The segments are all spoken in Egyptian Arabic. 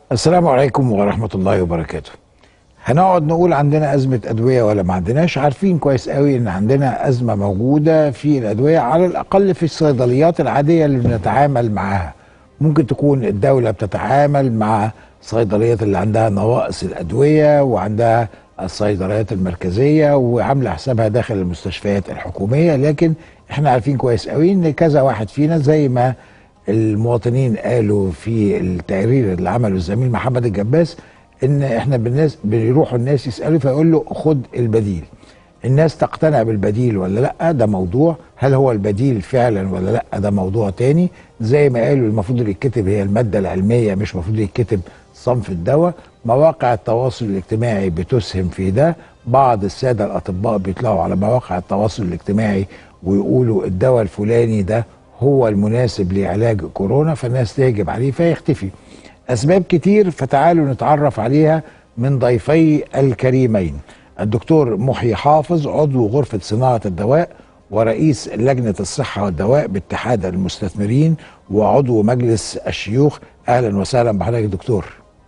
السلام عليكم ورحمة الله وبركاته هنقعد نقول عندنا أزمة أدوية ولا ما عندناش عارفين كويس قوي إن عندنا أزمة موجودة في الأدوية على الأقل في الصيدليات العادية اللي بنتعامل معاها ممكن تكون الدولة بتتعامل مع الصيدليات اللي عندها نواقص الأدوية وعندها الصيدليات المركزية وعاملة حسابها داخل المستشفيات الحكومية لكن احنا عارفين كويس قوي ان كذا واحد فينا زي ما المواطنين قالوا في التقرير اللي عمله الزميل محمد الجباس ان احنا بالناس بيروحوا الناس يسالوا فيقول له خد البديل الناس تقتنع بالبديل ولا لا ده موضوع هل هو البديل فعلا ولا لا ده موضوع تاني زي ما قالوا المفروض اللي يتكتب هي الماده العلميه مش المفروض يتكتب صنف الدواء مواقع التواصل الاجتماعي بتسهم في ده بعض الساده الاطباء بيطلعوا على مواقع التواصل الاجتماعي ويقولوا الدواء الفلاني ده هو المناسب لعلاج كورونا فالناس تهجم عليه فيختفي اسباب كتير فتعالوا نتعرف عليها من ضيفي الكريمين الدكتور محي حافظ عضو غرفة صناعة الدواء ورئيس لجنة الصحة والدواء باتحاد المستثمرين وعضو مجلس الشيوخ أهلا وسهلا بحضرتك دكتور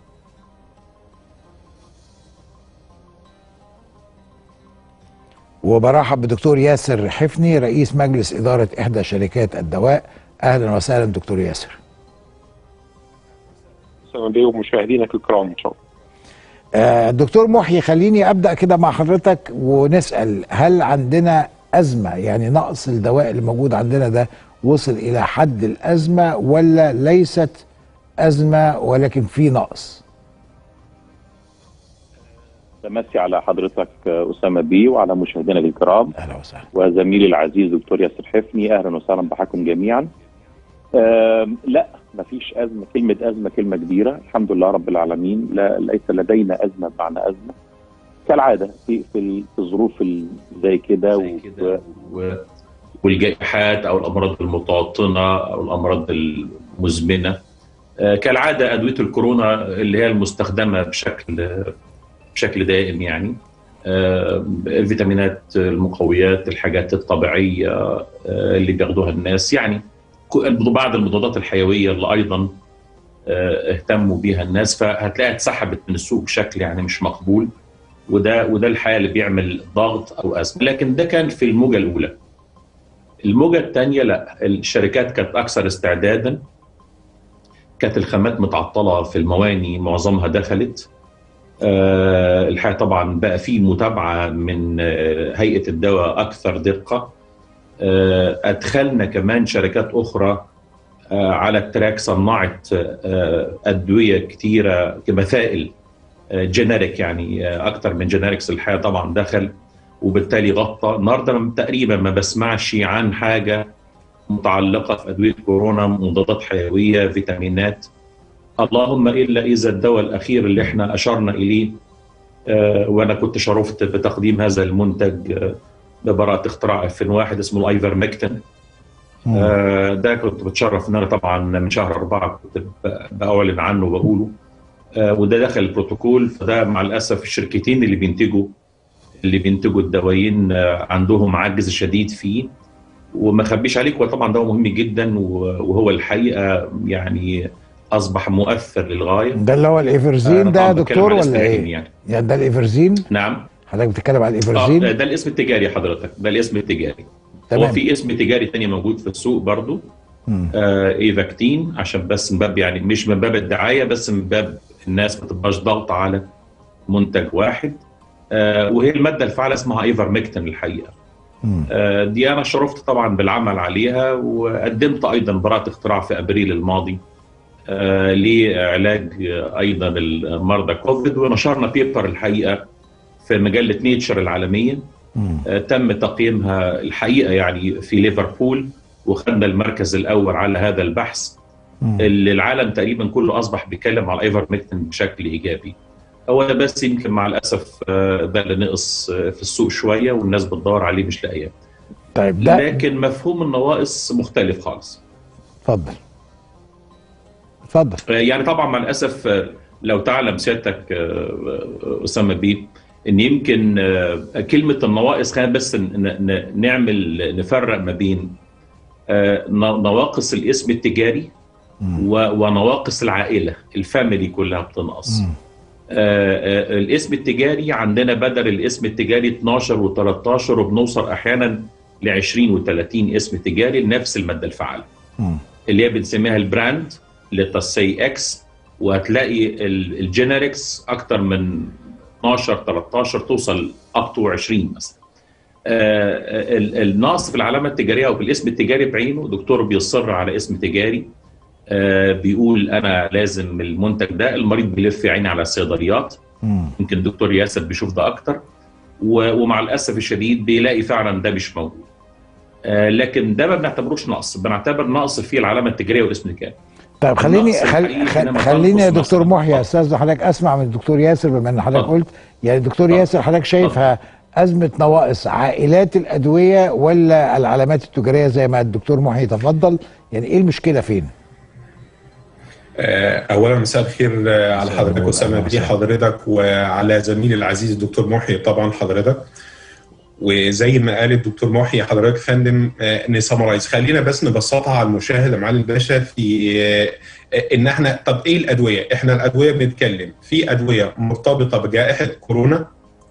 وبرحب بدكتور ياسر حفني رئيس مجلس إدارة إحدى شركات الدواء أهلا وسهلا دكتور ياسر السلام عليكم ومشاهدينك الكرام ان شاء الله آه، دكتور محيي خليني ابدا كده مع حضرتك ونسال هل عندنا ازمه يعني نقص الدواء اللي موجود عندنا ده وصل الى حد الازمه ولا ليست ازمه ولكن في نقص بمسي على حضرتك اسامه بيه وعلى مشاهدينا الكرام اهلا وسهلا وزميلي العزيز دكتور ياسر حفني اهلا وسهلا بحكم جميعا آم، لا مفيش ازمه كلمه ازمه كلمه كبيره الحمد لله رب العالمين لا ليس لدينا ازمه بمعنى ازمه كالعاده في في ال- في الظروف ال- زي كده زي و- كده و- والجائحات او الامراض المتوطنه او الامراض المزمنه آه، كالعاده ادويه الكورونا اللي هي المستخدمه بشكل بشكل دائم يعني آه، الفيتامينات المقويات الحاجات الطبيعيه آه، اللي بياخدوها الناس يعني ك- بعض المضادات الحيويه اللي ايضا آه، اهتموا بيها الناس فهتلاقيها اتسحبت من السوق بشكل يعني مش مقبول وده وده الحقيقه اللي بيعمل ضغط او ازمه لكن ده كان في الموجه الاولى الموجه الثانيه لا الشركات كانت اكثر استعدادا كانت الخامات متعطله في المواني معظمها دخلت آه، الحقيقه طبعا بقى في متابعه من آه، هيئه الدواء اكثر دقه آه، ادخلنا كمان شركات اخرى آه، على التراك صنعت آه، ادويه كثيره كمثائل جينيريك يعني اكثر من جينيريكس الحقيقه طبعا دخل وبالتالي غطى النهارده تقريبا ما بسمعش عن حاجه متعلقه في ادويه كورونا مضادات حيويه فيتامينات اللهم الا اذا الدواء الاخير اللي احنا اشرنا اليه آه، وانا كنت شرفت بتقديم هذا المنتج آه، ببراءه اختراع 2001 اسمه الايفرمكتين آه، ده كنت بتشرف ان انا طبعا من شهر اربعه كنت ب- باعلن عنه وبقوله آه، وده دخل البروتوكول فده مع الاسف الشركتين اللي بينتجوا اللي بينتجوا الدوايين آه، عندهم عجز شديد فيه وما اخبيش عليك هو طبعا دواء مهم جدا و- وهو الحقيقه يعني اصبح مؤثر للغايه ده اللي هو أنا الايفرزين ده طبعاً يا بتكلم دكتور على اسم ولا العلمي ايه؟ يعني يعني ده الايفرزين نعم حضرتك بتتكلم على آه الايفرزين ده الاسم التجاري حضرتك ده الاسم التجاري هو تمام في اسم تجاري تاني موجود في السوق برضو مم. آه ايفاكتين عشان بس من باب يعني مش من باب الدعايه بس من باب الناس ما تبقاش ضغط على منتج واحد آه وهي الماده الفعاله اسمها ايفرمكتين الحقيقه مم. آه دي انا شرفت طبعا بالعمل عليها وقدمت ايضا براءه اختراع في ابريل الماضي آه لعلاج آه، ايضا المرضى كوفيد ونشرنا بيبر الحقيقه في مجله نيتشر العالميه مم. آه، تم تقييمها الحقيقه يعني في ليفربول وخدنا المركز الاول على هذا البحث مم. اللي العالم تقريبا كله اصبح بيتكلم على الايفرمكتين بشكل ايجابي هو ده بس يمكن مع الاسف آه، ده اللي نقص آه، في السوق شويه والناس بتدور عليه مش لاقياه طيب ده لكن مفهوم النواقص مختلف خالص اتفضل اتفضل آه، يعني طبعا مع الاسف آه، لو تعلم سيادتك آه، آه، اسامه بيه ان يمكن آه، كلمه النواقص خلينا بس ن- ن- نعمل نفرق ما بين آه، ن- نواقص الاسم التجاري و- ونواقص العائله الفاميلي كلها بتنقص مم. آه، آه، الاسم التجاري عندنا بدل الاسم التجاري 12 و13 وبنوصل احيانا ل 20 و30 اسم تجاري لنفس الماده الفعاله مم. اللي هي بنسميها البراند لتصي اكس وهتلاقي ال- الجينيركس اكتر من 12 13 توصل اب تو 20 مثلا آه، ال- النقص في العلامه التجاريه او في الاسم التجاري بعينه دكتور بيصر على اسم تجاري آه، بيقول انا لازم المنتج ده المريض بيلف عيني على الصيدليات مم. يمكن الدكتور ياسر بيشوف ده اكتر و- ومع الاسف الشديد بيلاقي فعلا ده مش موجود آه، لكن ده ما بنعتبروش نقص بنعتبر نقص في العلامه التجاريه والاسم التجاري طيب خليني النقص خل... الحقيقي خل... إنما خليني يا تنقص دكتور مثلاً. محيى استاذ حضرتك اسمع من الدكتور ياسر بما ان حضرتك اتفضل. قلت يعني الدكتور اتفضل. ياسر حضرتك شايفها ازمه نواقص عائلات الادويه ولا العلامات التجاريه زي ما الدكتور محيى تفضل يعني ايه المشكله فين؟ آه، اولا مساء الخير آه، على مساء حضرتك النور، اسامه أهلا بيه وسهلا. حضرتك وعلى زميلي العزيز الدكتور محي طبعا حضرتك وزي ما قال الدكتور محي حضرتك يا فندم آه، نسمرايز خلينا بس نبسطها على المشاهد يا معالي الباشا في آه، آه، ان احنا طب ايه الادويه؟ احنا الادويه بنتكلم في ادويه مرتبطه بجائحه كورونا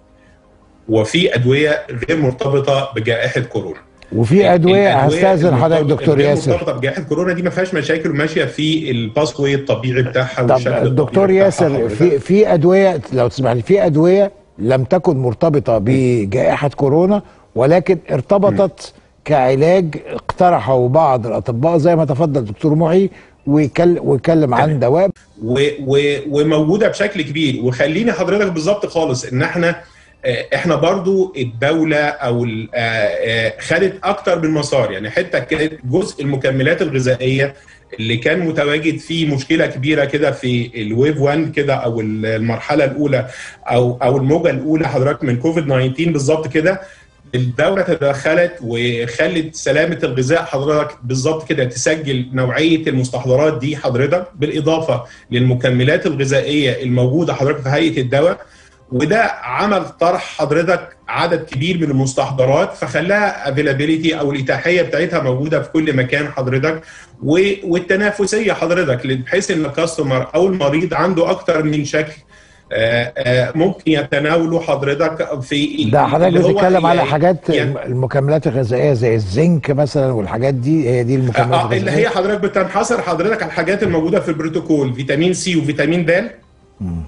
وفي ادويه غير مرتبطه بجائحه كورونا وفي ادويه هستاذن حضرتك المرتبطة- دكتور الغير ياسر مرتبطه بجائحه كورونا دي ما فيهاش مشاكل وماشيه في الباس واي الطبيعي بتاعها طب والشكل الدكتور الطبيعي بتاعها ياسر حضرتك. في في ادويه لو تسمح لي في ادويه لم تكن مرتبطه بجائحه كورونا ولكن ارتبطت كعلاج اقترحه بعض الاطباء زي ما تفضل دكتور محي ويكل- ويتكلم عن دواء و و وموجوده بشكل كبير وخليني حضرتك بالظبط خالص ان احنا آه، احنا برضو الدوله او ال- آه، آه، خدت اكتر من مسار يعني حته كانت جزء المكملات الغذائيه اللي كان متواجد فيه مشكله كبيره كده في الويف 1 كده او المرحله الاولى او او الموجه الاولى حضرتك من كوفيد 19 بالظبط كده الدولة تدخلت وخلت سلامة الغذاء حضرتك بالظبط كده تسجل نوعية المستحضرات دي حضرتك بالإضافة للمكملات الغذائية الموجودة حضرتك في هيئة الدواء وده عمل طرح حضرتك عدد كبير من المستحضرات فخلاها افيلابيليتي او الاتاحيه بتاعتها موجوده في كل مكان حضرتك و- والتنافسيه حضرتك بحيث ان الكاستمر او المريض عنده اكتر من شكل آه، آه، ممكن يتناوله حضرتك في ده حضرتك اللي هو بتتكلم على يعني- حاجات يعني- المكملات الغذائيه زي الزنك مثلا والحاجات دي هي دي المكملات اه اللي الغذائيه هي حضرتك بتنحصر حضرتك على الحاجات الموجوده في البروتوكول فيتامين سي وفيتامين د مم.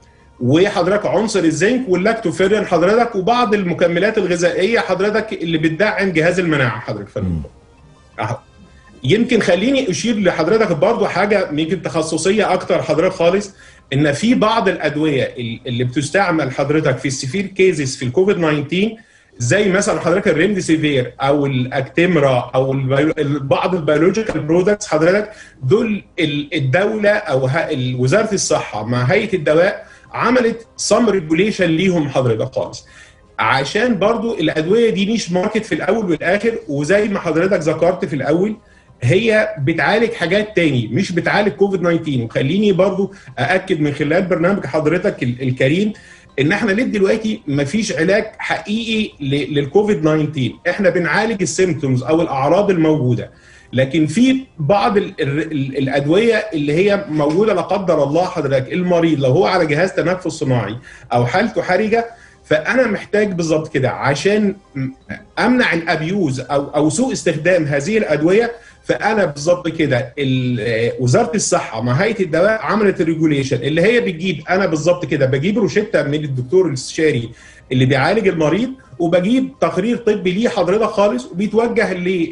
وحضرتك عنصر الزنك واللاكتوفيرين حضرتك وبعض المكملات الغذائيه حضرتك اللي بتدعم جهاز المناعه حضرتك في الموضوع. أهو. يمكن خليني اشير لحضرتك برضو حاجه يمكن تخصصيه اكتر حضرتك خالص ان في بعض الادويه اللي بتستعمل حضرتك في السيفير كيزز في الكوفيد 19 زي مثلا حضرتك الريمديسيفير او الاكتمرا او البيو- بعض البيولوجيكال برودكتس حضرتك دول ال- الدوله او ه- ال- وزاره الصحه مع هيئه الدواء عملت سم ريجوليشن ليهم حضرتك خالص عشان برضو الادويه دي مش ماركت في الاول والاخر وزي ما حضرتك ذكرت في الاول هي بتعالج حاجات تاني مش بتعالج كوفيد 19 وخليني برضو ااكد من خلال برنامج حضرتك ال- الكريم ان احنا ليه دلوقتي مفيش علاج حقيقي ل- للكوفيد 19 احنا بنعالج السيمتومز او الاعراض الموجوده لكن في بعض ال ال ال الادويه اللي هي موجوده لا قدر الله حضرتك المريض لو هو على جهاز تنفس صناعي او حالته حرجه فانا محتاج بالظبط كده عشان م- امنع الابيوز او او سوء استخدام هذه الادويه فانا بالظبط كده ال- آه، وزاره الصحه مع هيئه الدواء عملت الريجوليشن اللي هي بتجيب انا بالظبط كده بجيب روشته من الدكتور الاستشاري اللي بيعالج المريض وبجيب تقرير طبي ليه حضرتك خالص وبيتوجه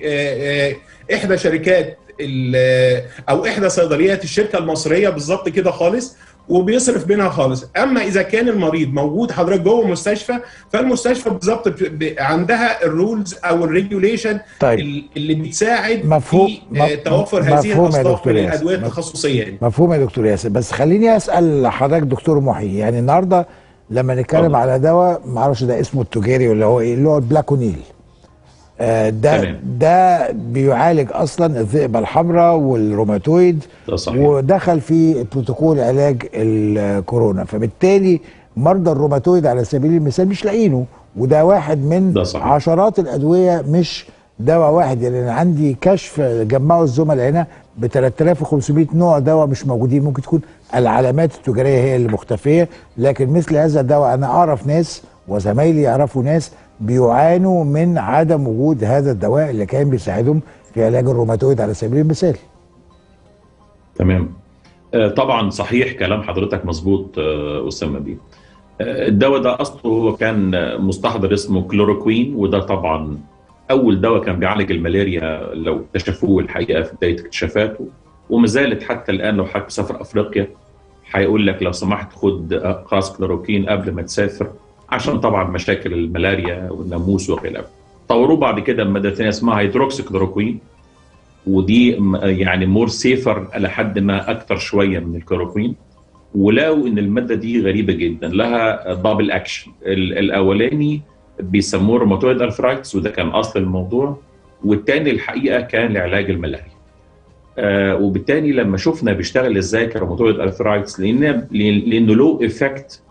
لاحدى شركات ال- او احدى صيدليات الشركه المصريه بالظبط كده خالص وبيصرف منها خالص اما اذا كان المريض موجود حضرتك جوه مستشفى فالمستشفى بالظبط ب- ب- عندها الرولز او الريجوليشن طيب ال- اللي بتساعد مفهوم- في آه، مف- توفر مفهوم هذه يا الاصناف دكتور من ياسر. الادويه مف- التخصصيه يعني. مفهوم يا دكتور ياسر بس خليني اسال حضرتك دكتور محي يعني النهارده لما نتكلم اتفضل. على دواء ما اعرفش ده اسمه التجاري ولا هو ايه اللي هو البلاكونيل آه، ده تمام. ده بيعالج اصلا الذئبه الحمراء والروماتويد ده صحيح ودخل في بروتوكول علاج الكورونا فبالتالي مرضى الروماتويد على سبيل المثال مش لاقينه وده واحد من ده صحيح. عشرات الادويه مش دواء واحد يعني انا عندي كشف جمعوا الزملاء هنا ب 3500 نوع دواء مش موجودين ممكن تكون العلامات التجاريه هي اللي مختفيه لكن مثل هذا الدواء انا اعرف ناس وزمايلي يعرفوا ناس بيعانوا من عدم وجود هذا الدواء اللي كان بيساعدهم في علاج الروماتويد على سبيل المثال تمام آه، طبعا صحيح كلام حضرتك مظبوط آه، اسامه بيه آه، الدواء ده اصله هو كان آه، مستحضر اسمه كلوروكوين وده طبعا اول دواء كان بيعالج الملاريا لو اكتشفوه الحقيقه في بدايه اكتشافاته وما زالت حتى الان لو حضرتك مسافر افريقيا هيقول لك لو سمحت خد اقراص كلوروكين قبل ما تسافر عشان طبعا مشاكل الملاريا والناموس وخلافه طوروه بعد كده بماده ثانيه اسمها هيدروكسي كلوروكوين ودي م- يعني مور سيفر لحد ما اكتر شويه من الكلوروكوين ولقوا ان الماده دي غريبه جدا لها دبل اكشن الاولاني بيسموه روماتويد ارثرايتس وده كان اصل الموضوع والتاني الحقيقه كان لعلاج الملاريا آه وبالتالي لما شفنا بيشتغل ازاي كروماتويد ارثرايتس لان لانه له افكت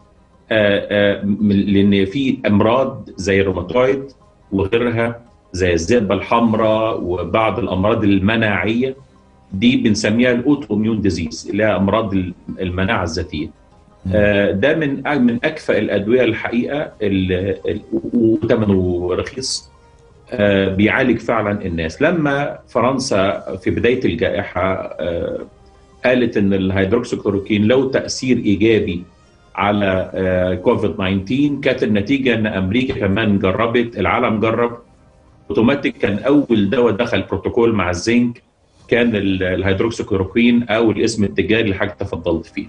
آه آه من- لان في امراض زي الروماتويد وغيرها زي الذئبه الحمراء وبعض الامراض المناعيه دي بنسميها الاوتو اميون ديزيز اللي هي امراض المناعه الذاتيه آه، ده من من اكفأ الادويه الحقيقه ال- ال- وثمنه رخيص آه، بيعالج فعلا الناس لما فرنسا في بدايه الجائحه آه، قالت ان الهيدروكسيكلوروكين له تاثير ايجابي على آه، كوفيد 19 كانت النتيجه ان امريكا كمان جربت العالم جرب اوتوماتيك كان اول دواء دخل بروتوكول مع الزنك كان ال- الهيدروكسيكلوروكين او الاسم التجاري اللي حضرتك تفضلت فيه.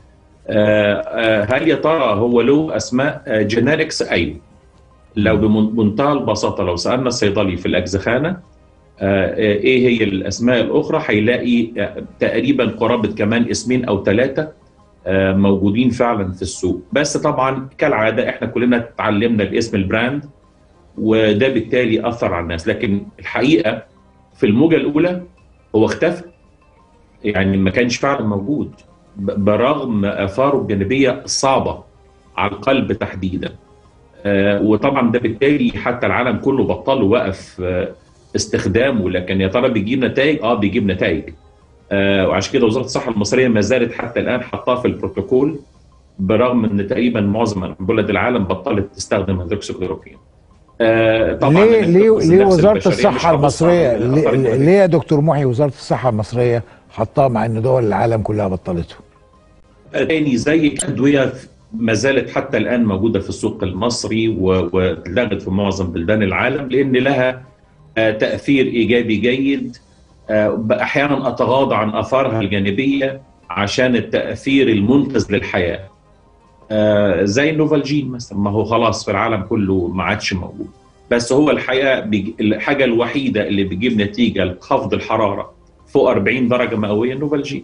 آه، آه، هل يا ترى هو له اسماء جينيركس؟ ايوه. لو بمنتهى البساطه لو سالنا الصيدلي في الاجزخانه آه، آه، ايه هي الاسماء الاخرى هيلاقي آه، تقريبا قرابه كمان اسمين او ثلاثه موجودين فعلا في السوق بس طبعا كالعاده احنا كلنا اتعلمنا الاسم البراند وده بالتالي اثر على الناس لكن الحقيقه في الموجه الاولى هو اختفى يعني ما كانش فعلا موجود ب- برغم اثاره الجانبيه الصعبه على القلب تحديدا آه، وطبعا ده بالتالي حتى العالم كله بطل وقف آه، استخدامه لكن يا ترى بيجيب نتائج اه بيجيب نتائج آه، وعشان كده وزاره الصحه المصريه ما زالت حتى الان حطاه في البروتوكول برغم ان تقريبا معظم بلاد العالم بطلت تستخدم هيدروكسيكلوروكين آه، طبعا ليه إن ليه النفس ليه وزاره البشرية مش الصحه هتبص المصريه على ليه, الآثار الجانبية. ليه يا دكتور محي وزاره الصحه المصريه حطاه مع ان دول العالم كلها بطلته تاني زي ادويه ما زالت حتى الان موجوده في السوق المصري و- واتلغت في معظم بلدان العالم لان لها آه، تاثير ايجابي جيد آه، احيانا اتغاضى عن اثارها الجانبيه عشان التاثير المنقذ للحياه آه، زي النوفالجين مثلا ما هو خلاص في العالم كله ما عادش موجود بس هو الحقيقه بيج- الحاجه الوحيده اللي بيجيب نتيجه لخفض الحراره فوق 40 درجه مئويه النوفالجين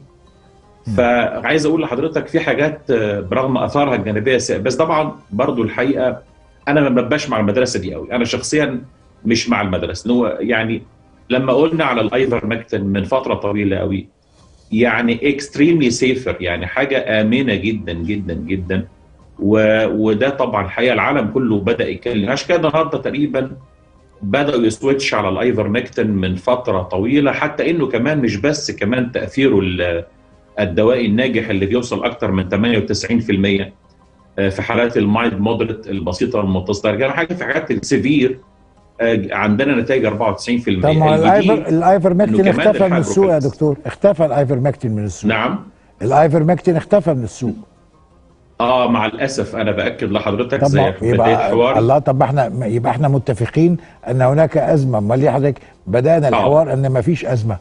فعايز اقول لحضرتك في حاجات آه، برغم اثارها الجانبيه سيئة بس طبعا برضو الحقيقه انا ما ببقاش مع المدرسه دي قوي انا شخصيا مش مع المدرسه هو يعني لما قلنا على الايفرمكتين من فتره طويله قوي يعني اكستريملي سيفر يعني حاجه امنه جدا جدا جدا و... وده طبعا الحقيقه العالم كله بدا يتكلم عشان كده النهارده تقريبا بداوا يسويتش على الايفرمكتين من فتره طويله حتى انه كمان مش بس كمان تاثيره ال- الدوائي الناجح اللي بيوصل اكثر من 98% في حالات المايد مودريت البسيطه المتصله يعني حاجه في حاجات السيفير آه، عندنا نتائج 94% طب ما البديل- الايفر الايفرمكتين إنه كمان اختفى من السوق يا الهيدروكالس. دكتور اختفى الايفرمكتين من السوق نعم الايفرمكتين اختفى من السوق اه مع الاسف انا باكد لحضرتك طب زي ما في بدايه يبقى الحوار الله طب ما احنا يبقى احنا متفقين ان هناك ازمه امال ليه حضرتك بدانا الحوار ان ما فيش ازمه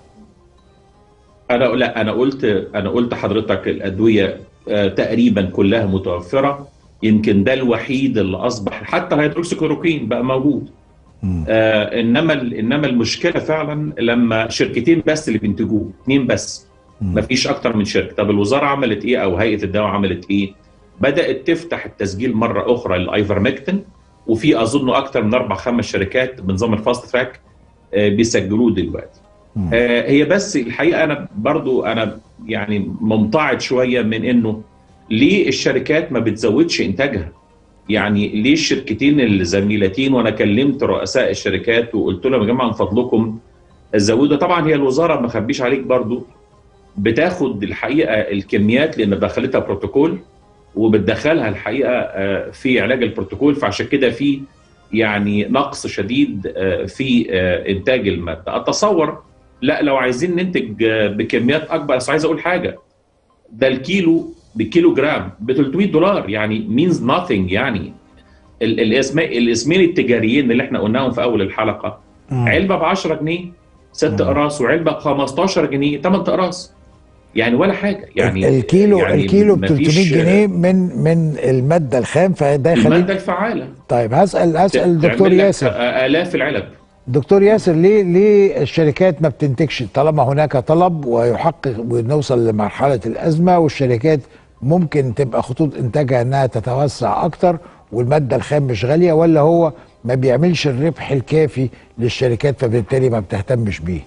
انا لا انا قلت انا قلت حضرتك الادويه آه، تقريبا كلها متوفره يمكن ده الوحيد اللي اصبح حتى الهيدروكسيكلوروكين بقى موجود آه انما ال- انما المشكله فعلا لما شركتين بس اللي بينتجوه اثنين بس ما فيش اكتر من شركه طب الوزاره عملت ايه او هيئه الدواء عملت ايه بدات تفتح التسجيل مره اخرى للايفرمكتين وفي اظن اكتر من اربع خمس شركات بنظام الفاست تراك آه، بيسجلوه دلوقتي آه، هي بس الحقيقه انا برضو انا يعني ممتعض شويه من انه ليه الشركات ما بتزودش انتاجها يعني ليه الشركتين الزميلتين وانا كلمت رؤساء الشركات وقلت لهم يا جماعه من فضلكم زودوا طبعا هي الوزاره ما اخبيش عليك برضو بتاخد الحقيقه الكميات لان دخلتها بروتوكول وبتدخلها الحقيقه آه، في علاج البروتوكول فعشان كده في يعني نقص شديد آه، في آه، انتاج الماده اتصور لا لو عايزين ننتج آه، بكميات اكبر بس عايز اقول حاجه ده الكيلو بالكيلو جرام ب 300 دولار يعني means nothing يعني ال- الاسم الاسمين التجاريين اللي احنا قلناهم في اول الحلقه مم. علبه ب 10 جنيه ست مم. اقراص وعلبه ب 15 جنيه 8 اقراص يعني ولا حاجه يعني الكيلو يعني الكيلو ب مفيش- 300 جنيه من من الماده الخام فده يخليك الماده الفعاله طيب هسال هسال الدكتور تعمل لك ياسر الاف العلب دكتور ياسر ليه ليه الشركات ما بتنتجش طالما هناك طلب ويحقق ونوصل لمرحله الازمه والشركات ممكن تبقى خطوط انتاجها انها تتوسع اكتر والماده الخام مش غاليه ولا هو ما بيعملش الربح الكافي للشركات فبالتالي ما بتهتمش بيه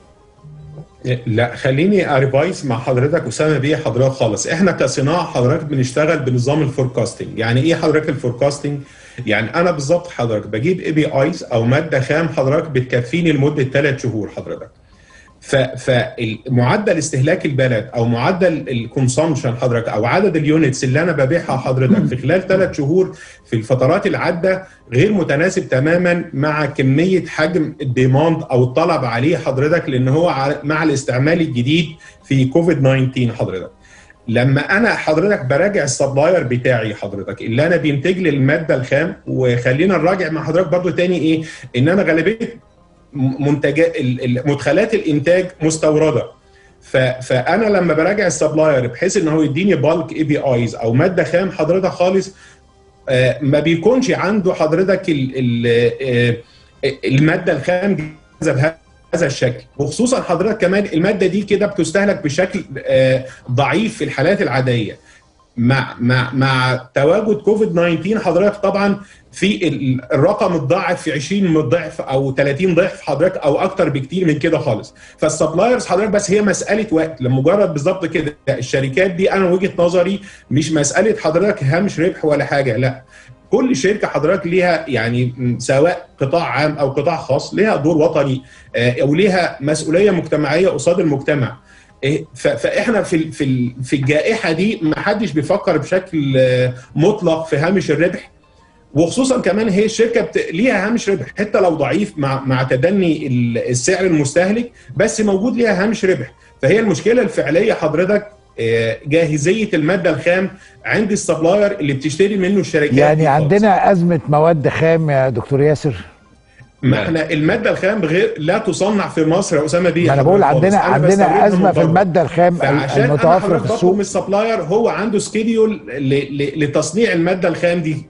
لا خليني اريفايس مع حضرتك اسامه بيه حضرتك خالص احنا كصناعه حضرتك بنشتغل بنظام الفوركاستنج يعني ايه حضرتك الفوركاستنج يعني انا بالظبط حضرتك بجيب اي بي ايز او ماده خام حضرتك بتكفيني لمده ثلاث شهور حضرتك ف فمعدل استهلاك البلد او معدل الكونسومشن حضرتك او عدد اليونتس اللي انا ببيعها حضرتك في خلال ثلاث شهور في الفترات العاده غير متناسب تماما مع كميه حجم الديماند او الطلب عليه حضرتك لان هو ع- مع الاستعمال الجديد في كوفيد 19 حضرتك لما انا حضرتك براجع السبلاير بتاعي حضرتك اللي انا بينتج لي الماده الخام وخلينا نراجع مع حضرتك برضو تاني ايه ان انا غالبيه منتجات ال- ال- مدخلات الانتاج مستورده ف- فانا لما براجع السبلاير بحيث ان هو يديني بالك اي بي ايز او ماده خام حضرتك خالص آه، ما بيكونش عنده حضرتك ال- ال- آه، الماده الخام جاهزه بهذا الشكل وخصوصا حضرتك كمان الماده دي كده بتستهلك بشكل آه، ضعيف في الحالات العاديه مع مع مع تواجد كوفيد 19 حضرتك طبعا في ال- الرقم اتضاعف في 20 ضعف او 30 ضعف حضرتك او اكتر بكتير من كده خالص فالسبلايرز حضرتك بس هي مساله وقت لمجرد بالظبط كده الشركات دي انا وجهه نظري مش مساله حضرتك هامش ربح ولا حاجه لا كل شركه حضرتك ليها يعني م، سواء قطاع عام او قطاع خاص ليها دور وطني آه، او ليها مسؤوليه مجتمعيه قصاد المجتمع إيه، ف- فاحنا في ال- في ال- في الجائحه دي ما حدش بيفكر بشكل آه، مطلق في هامش الربح وخصوصا كمان هي الشركه بت... ليها هامش ربح حتى لو ضعيف مع مع تدني ال- السعر المستهلك بس موجود ليها هامش ربح فهي المشكله الفعليه حضرتك آه، جاهزيه الماده الخام عند السبلاير اللي بتشتري منه الشركات دي يعني خالص. عندنا ازمه مواد خام يا دكتور ياسر ما احنا الماده الخام غير لا تصنع في مصر يا اسامه بيه ما انا بقول خالص. عندنا أنا بستوردها عندنا ازمه من في بره. الماده الخام فعشان انا المتوفره حضرتك في بطلب السوق من السبلاير هو عنده سكيديول ل- ل- لتصنيع الماده الخام دي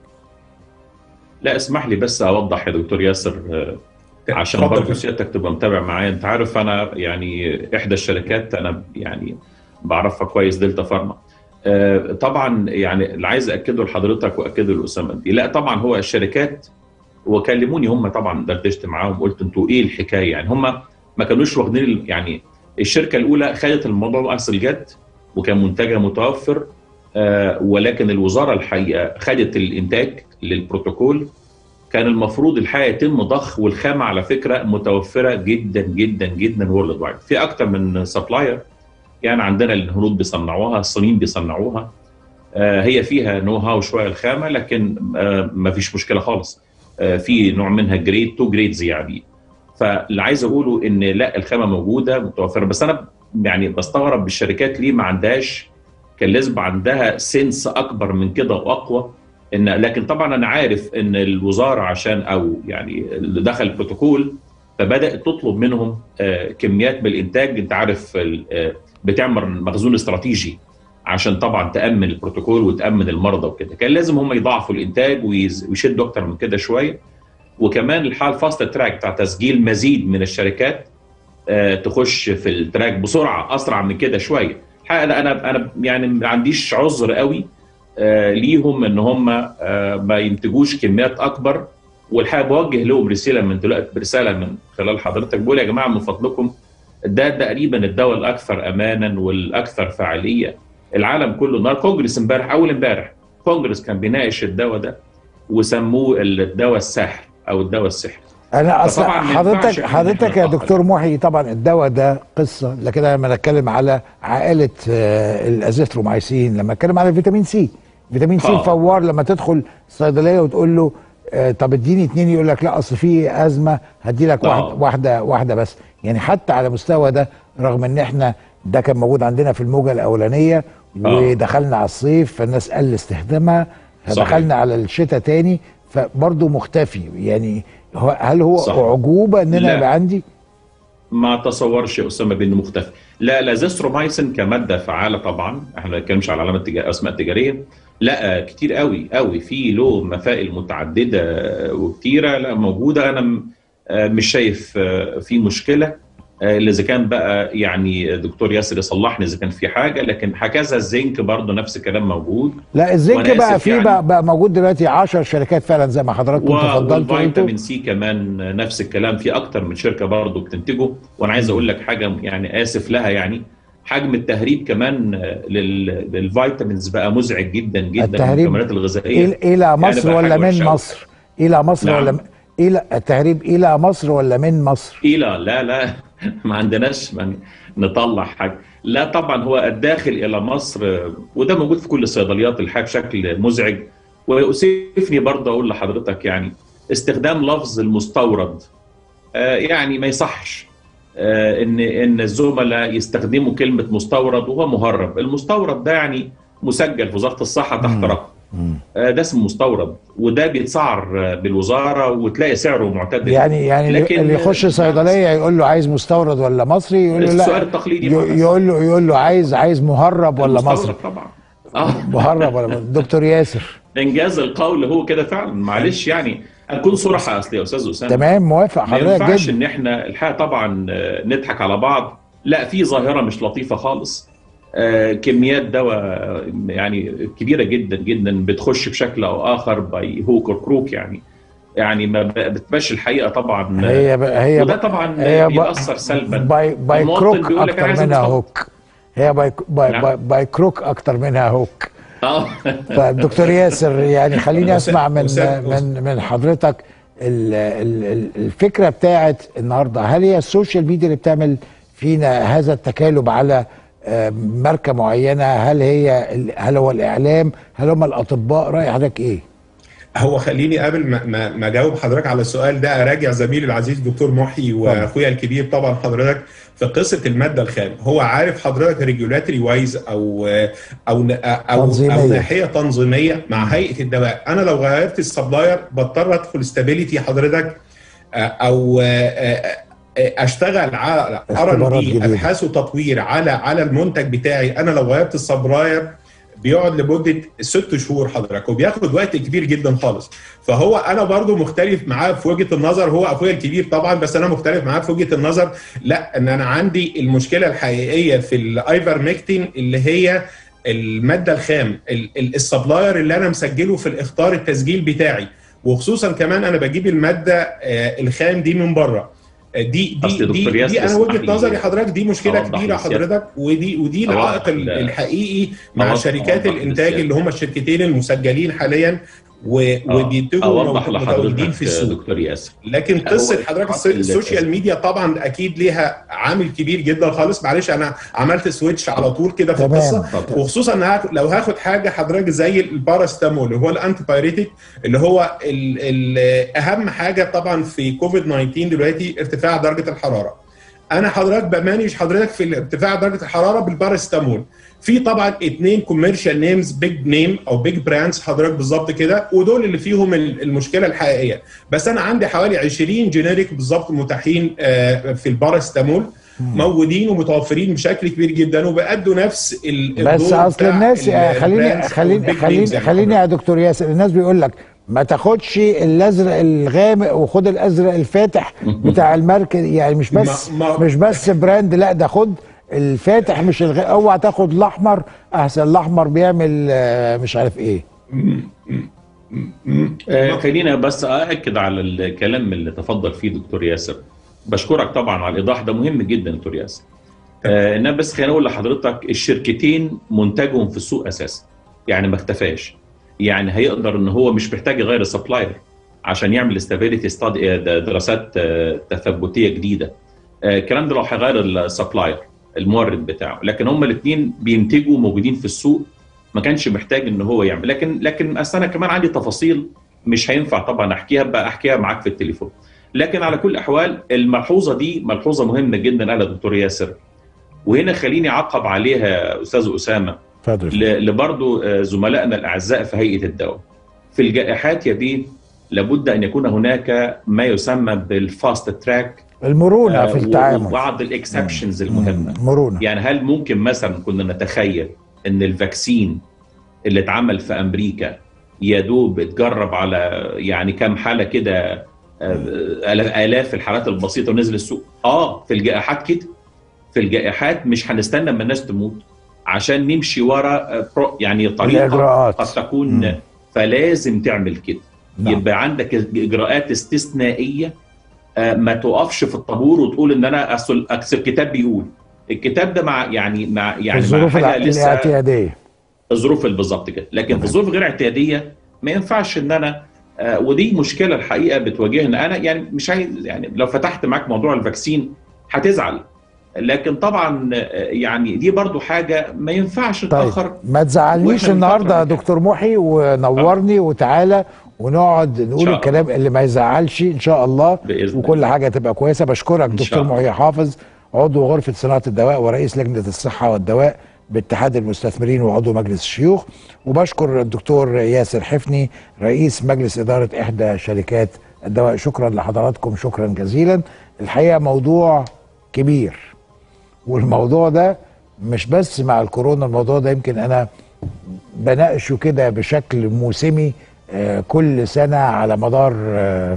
لا اسمح لي بس اوضح يا دكتور ياسر آه، عشان اتفضل. برضه سيادتك تبقى متابع معايا انت عارف انا يعني احدى الشركات انا يعني بعرفها كويس دلتا فارما آه، طبعا يعني اللي عايز اكده لحضرتك واكده لاسامه دي لا طبعا هو الشركات وكلموني هم طبعا دردشت معاهم قلت انتوا ايه الحكايه يعني هم ما كانوش واخدين ال- يعني الشركه الاولى خدت الموضوع بأصل الجد وكان منتجها متوفر آه، ولكن الوزاره الحقيقه خدت الانتاج للبروتوكول كان المفروض الحقيقه يتم ضخ والخامه على فكره متوفره جدا جدا جدا وورلد وايد في اكتر من سبلاير يعني عندنا الهنود بيصنعوها الصينيين بيصنعوها آه، هي فيها نو هاو شويه الخامه لكن آه، ما فيش مشكله خالص آه، في نوع منها جريد تو جريدز يعني فاللي عايز اقوله ان لا الخامه موجوده متوفره بس انا يعني بستغرب بالشركات ليه ما عندهاش كان لازم يبقى عندها سنس اكبر من كده واقوى ان لكن طبعا انا عارف ان الوزاره عشان او يعني اللي دخل البروتوكول فبدات تطلب منهم آه، كميات بالانتاج انت عارف ال- آه، بتعمل مخزون استراتيجي عشان طبعا تامن البروتوكول وتامن المرضى وكده كان لازم هم يضاعفوا الانتاج ويز- ويشدوا اكتر من كده شويه وكمان الحال فاست تراك بتاع تسجيل مزيد من الشركات آه، تخش في التراك بسرعه اسرع من كده شويه الحقيقه انا انا انا يعني ما عنديش عذر قوي آه، ليهم ان هم آه، ما ينتجوش كميات اكبر والحقيقه بوجه لهم رساله من دلوقتي رساله من خلال حضرتك بقول يا جماعه من فضلكم ده تقريبا الدواء الاكثر امانا والاكثر فعاليه العالم كله النهار كونجرس امبارح اول امبارح كونجرس كان بيناقش الدواء ده وسموه الدواء الساحر او الدواء السحر انا اصلا فطبعاً ما ينفعش حضرتك إن حضرتك إحنا يا نتأخر. دكتور محي طبعا الدواء ده قصه لكن انا لما اتكلم على عائله آه، الازيثرومايسين لما اتكلم على الفيتامين سي فيتامين سي آه. فوار لما تدخل الصيدليه وتقول له آه، طب اديني اتنين يقول لك لا اصل في ازمه هدي لك آه. واحد واحده واحده بس يعني حتى على مستوى ده رغم ان احنا ده كان موجود عندنا في الموجه الاولانيه آه. ودخلنا على الصيف فالناس قل استخدامها صحيح. فدخلنا على الشتاء تاني فبرضه مختفي يعني هو هل هو صح. اعجوبه ان انا لا. يبقى عندي ما تصورش يا اسامه بانه مختفي لا لازيسترومايسين كماده فعاله طبعا احنا ما بنتكلمش على علامات تجا... اسماء تجاريه لا كتير قوي قوي في له مفائل متعدده وكتيره لا موجوده انا م- آه، مش شايف آه، في مشكله آه، اللي اذا كان بقى يعني دكتور ياسر يصلحني اذا كان في حاجه لكن هكذا الزنك برضه نفس الكلام موجود لا الزنك وأنا بقى آسف في يعني. بقى, بقى موجود دلوقتي 10 شركات فعلا زي ما حضراتكم و- تفضلتوا قلتوا والفيتامين سي كمان نفس الكلام في اكتر من شركه برضه بتنتجه وانا عايز اقول لك حاجه يعني اسف لها يعني حجم التهريب كمان لل- للفيتامينز بقى مزعج جدا جدا من التهريب المكملات الغذائيه إلى- الى مصر بقى ولا حاجة من وحشة أوي. مصر الى مصر نعم. ولا م- الى التهريب الى مصر ولا من مصر الى لا لا ما عندناش من نطلع حاجه لا طبعا هو الداخل الى مصر وده موجود في كل الصيدليات الحقيقه بشكل مزعج ويؤسفني برضه اقول لحضرتك يعني استخدام لفظ المستورد آه، يعني ما يصحش آه، ان ان الزملاء يستخدموا كلمه مستورد وهو مهرب المستورد ده يعني مسجل في وزاره الصحه تحت مم. رقم مم. آه، ده اسمه مستورد وده بيتسعر آه، بالوزاره وتلاقي سعره معتدل يعني يعني اللي- لكن- اللي يخش صيدليه يقول له عايز مستورد ولا مصري يقول له السؤال لا التقليدي ي- بقى. يقول له يقول له عايز عايز مهرب ولا المستورد مصري طبعا اه مهرب ولا مصري دكتور ياسر انجاز القول هو كده فعلا معلش يعني اكون صراحه اصل يا استاذ اسامه تمام موافق ما حضرتك ينفعش جدا ان احنا الحقيقه طبعا آه، نضحك على بعض لا في ظاهره مش لطيفه خالص آه، كميات دواء آه، يعني كبيره جدا جدا بتخش بشكل او اخر باي هوك اور كروك يعني يعني ما ب- بتبقاش الحقيقه طبعا آه، هي ب... هي وده ب... طبعا هي ب- بيأثر سلبا باي باي المواطن كروك بيقول لك أنا اكتر عايز منها مستورد. هوك هي باي باي, نعم. باي, باي كروك اكتر منها هوك اه فدكتور ياسر يعني خليني أستاذ- اسمع من أستاذ- من من حضرتك ال- ال- ال- الفكره بتاعت النهارده هل هي السوشيال ميديا اللي بتعمل فينا هذا التكالب على آه، ماركه معينه هل هي ال- هل هو الاعلام هل هم الاطباء راي حضرتك ايه هو خليني قبل ما ما ما اجاوب حضرتك على السؤال ده اراجع زميلي العزيز دكتور محي واخويا الكبير طبعا حضرتك في قصه الماده الخام هو عارف حضرتك ريجولاتري وايز او او او تنظيمية. او ناحيه تنظيميه مع هيئه الدواء انا لو غيرت السبلاير بضطر ادخل استابيليتي حضرتك آه، او آه، آه، آه، اشتغل على ار اختبارات دي جديدة. ابحاث وتطوير على على المنتج بتاعي انا لو غيرت السبلاير بيقعد لمده ست شهور حضرتك وبياخد وقت كبير جدا خالص فهو انا برضو مختلف معاه في وجهه النظر هو اخويا الكبير طبعا بس انا مختلف معاه في وجهه النظر لا ان انا عندي المشكله الحقيقيه في الايفرمكتين اللي هي الماده الخام ال- ال- السبلاير اللي انا مسجله في الاختار التسجيل بتاعي وخصوصا كمان انا بجيب الماده آه، الخام دي من بره آه، دي أصل دي دكتور دي, ياسر دي انا اسمح وجهه لي نظري حضرتك دي مشكله أوضح كبيره للسيادة. حضرتك ودي ودي أوضح العائق ال- ل- الحقيقي مع أوضح- شركات أوضح الانتاج للسيادة. اللي هم الشركتين المسجلين حاليا و- وبينتجوا اوضح متواجدين لحضرتك في السوق دكتور ياسر لكن هو قصه حضرتك الس- ال- السوشيال ميديا طبعا اكيد ليها عامل كبير جدا خالص معلش انا عملت سويتش على طول كده في تمام. القصه اتفضل. وخصوصا إن هاخد- لو هاخد حاجه حضرتك زي الباراستامول اللي هو الانتي بايريتيك اللي هو ال ال اهم حاجه طبعا في كوفيد 19 دلوقتي ارتفاع درجه الحراره انا حضرتك بمانج حضرتك في ارتفاع درجه الحراره بالباراستامول في طبعا اتنين كوميرشال نيمز بيج نيم او بيج براندز حضرتك بالظبط كده ودول اللي فيهم ال- المشكله الحقيقيه بس انا عندي حوالي 20 جينيريك بالظبط متاحين آه، في الباراستامول موجودين ومتوفرين بشكل كبير جدا وبيأدوا نفس ال- بس الدور اصل بتاع الناس ال- آه، خليني البراندز أو خليني البيج خليني نيمز يعني خليني حضرتك. يا دكتور ياسر الناس بيقول لك ما تاخدش الازرق الغامق وخد الازرق الفاتح بتاع الماركه يعني مش بس ما- ما- مش بس براند لا ده خد الفاتح مش الغ... اوعى تاخد الاحمر احسن الاحمر بيعمل آه، مش عارف ايه آه، خلينا بس أأكد على الكلام اللي تفضل فيه دكتور ياسر بشكرك طبعا على الإيضاح ده مهم جدا دكتور ياسر آه، إنما بس خليني أقول لحضرتك الشركتين منتجهم في السوق أساسا يعني ما اختفاش يعني هيقدر إن هو مش محتاج يغير السبلاير عشان يعمل ستابيليتي ستادي دراسات آه، تثبتيه جديده آه، الكلام ده لو هيغير السبلاير المورد بتاعه لكن هم الاثنين بينتجوا موجودين في السوق ما كانش محتاج ان هو يعمل لكن لكن أصل انا كمان عندي تفاصيل مش هينفع طبعا احكيها بقى احكيها معاك في التليفون لكن على كل الاحوال الملحوظه دي ملحوظه مهمه جدا قالها دكتور ياسر وهنا خليني اعقب عليها استاذ اسامه اتفضل ل- لبرضو آه، زملائنا الاعزاء في هيئه الدواء. في الجائحات يا بيه لابد ان يكون هناك ما يسمى بالفاست تراك المرونه في التعامل وبعض الاكسبشنز المهمه. مم. مرونه يعني هل ممكن مثلا كنا نتخيل ان الفاكسين اللي اتعمل في امريكا يا دوب اتجرب على يعني كام حاله كده آه، آلاف آلاف الحالات البسيطه ونزل السوق اه في الجائحات كده في الجائحات مش هنستنى اما الناس تموت عشان نمشي ورا آه، برو- يعني طريقه الإجراءات. قد تكون مم. فلازم تعمل كده نعم. يبقى عندك اجراءات استثنائيه آه، ما تقفش في الطابور وتقول ان انا اصل أصل الكتاب بيقول الكتاب ده مع يعني مع يعني مع الظروف حاجه الع- لسه الاعتياديه الظروف اللي بالظبط كده لكن تمام. في ظروف غير اعتياديه ما ينفعش ان انا آه، ودي مشكله الحقيقه بتواجهنا انا يعني مش عايز يعني لو فتحت معاك موضوع الفاكسين هتزعل لكن طبعا آه، يعني دي برضو حاجه ما ينفعش طيب نتاخر ما تزعلنيش وإحنا من النهارده يا فترة من دكتور محي ونورني وتعالى ونقعد نقول شاء الكلام اللي ما يزعلش ان شاء الله بإذن وكل الله. حاجه تبقى كويسه بشكرك إن دكتور شاء الله. محي حافظ عضو غرفه صناعه الدواء ورئيس لجنه الصحه والدواء باتحاد المستثمرين وعضو مجلس الشيوخ وبشكر الدكتور ياسر حفني رئيس مجلس اداره احدى شركات الدواء شكرا لحضراتكم شكرا جزيلا الحقيقه موضوع كبير والموضوع ده مش بس مع الكورونا الموضوع ده يمكن انا بناقشه كده بشكل موسمي آه، كل سنه على مدار آه،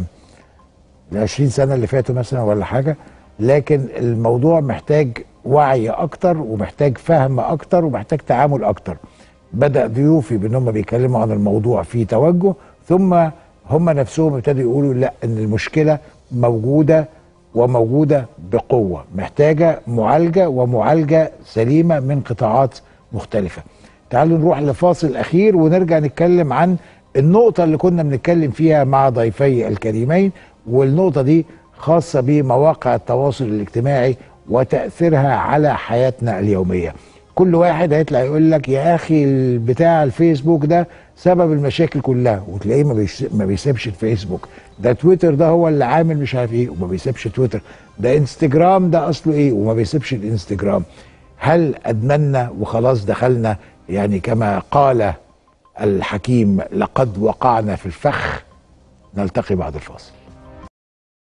ال 20 سنه اللي فاتوا مثلا ولا حاجه لكن الموضوع محتاج وعي اكتر ومحتاج فهم اكتر ومحتاج تعامل اكتر بدا ضيوفي بان هم بيتكلموا عن الموضوع في توجه ثم هم نفسهم ابتدوا يقولوا لا ان المشكله موجوده وموجوده بقوه محتاجه معالجه ومعالجه سليمه من قطاعات مختلفه تعالوا نروح لفاصل اخير ونرجع نتكلم عن النقطه اللي كنا بنتكلم فيها مع ضيفي الكريمين والنقطه دي خاصه بمواقع التواصل الاجتماعي وتاثيرها على حياتنا اليوميه كل واحد هيطلع يقول لك يا اخي بتاع الفيسبوك ده سبب المشاكل كلها وتلاقيه ما, بيس ما بيسيبش الفيسبوك ده تويتر ده هو اللي عامل مش عارف ايه وما بيسيبش تويتر ده انستجرام ده اصله ايه وما بيسيبش الانستجرام هل ادمنا وخلاص دخلنا يعني كما قال الحكيم لقد وقعنا في الفخ نلتقي بعد الفاصل